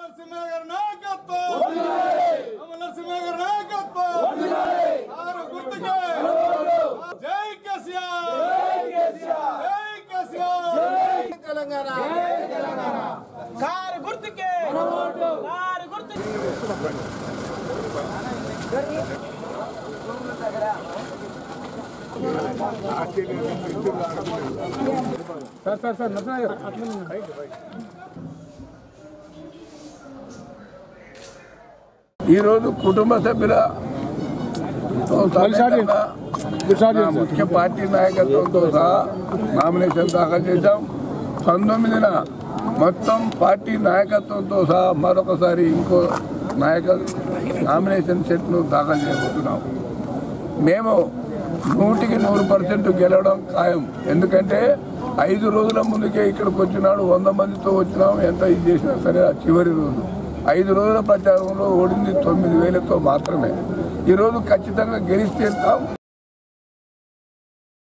నరసింహ గారి నాయకత్వం అమల నరసింహ గారి నాయకత్వం ఆరు గుర్తుకే జై కేసీఆర్ జై కేసీఆర్ తెలంగాణ కారు గుర్తుకే కారు గుర్తుకే ఈరోజు కుటుంబ సభ్యుల తో సమేతంగా మా ముఖ్య పార్టీ నాయకత్వంతో సహా నామినేషన్ దాఖలు చేశాం పంతొమ్మిదిన మొత్తం పార్టీ నాయకత్వంతో సహా మరొకసారి ఇంకో నాయక నామినేషన్ సెట్ను దాఖలు చేయబోతున్నాం మేము నూటికి నూరు పర్సెంట్ గెలవడం ఖాయం ఎందుకంటే ఐదు రోజుల ముందుకే ఇక్కడికి వచ్చినాడు వంద మందితో వచ్చినాం ఎంత ఇది చేసినా సరే ఆ చివరి రోజు ఐదు రోజుల ప్రచారంలో ఓడింది తొమ్మిది వేలతో మాత్రమే ఈరోజు ఖచ్చితంగా గెలిస్తే